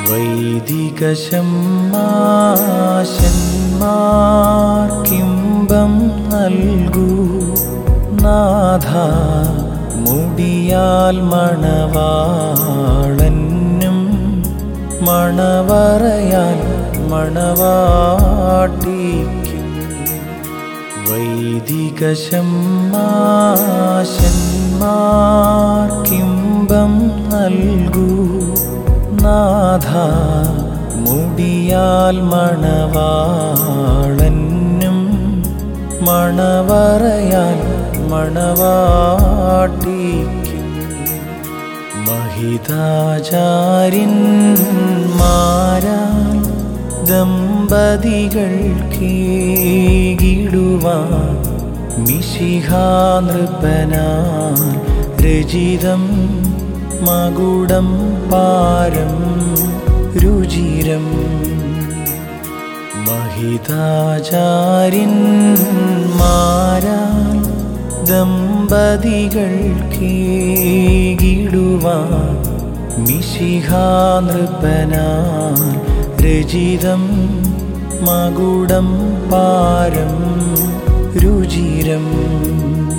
വൈദികശമ്മാശന്മാർക്കിമ്പം നൽകൂ നാഥ മുടിയാൽ മണവാളനും മണവറയാൽ മണവാട്ടിക്കും വൈദികശമ്മാശന്മാർക്കിമ്പം നൽകൂ നാഥ മുടിയാൽ മണവാളനും മണവറയാൽ മണവാട്ടിക്കും മഹിതാചാര്യന്മാരാൽ ദമ്പതികൾ കീകിടുവാൻ മിശിഹാനൃപനാൽ രചിതം മകുടം പാരം രുചിരം മഹിതാചാര്യന്മാരാൽ ദമ്പതികൾ കീകിടുവാൻ മിശിഹാനൃപനാൽ രചിതം മകുടം പാരം രുചിരം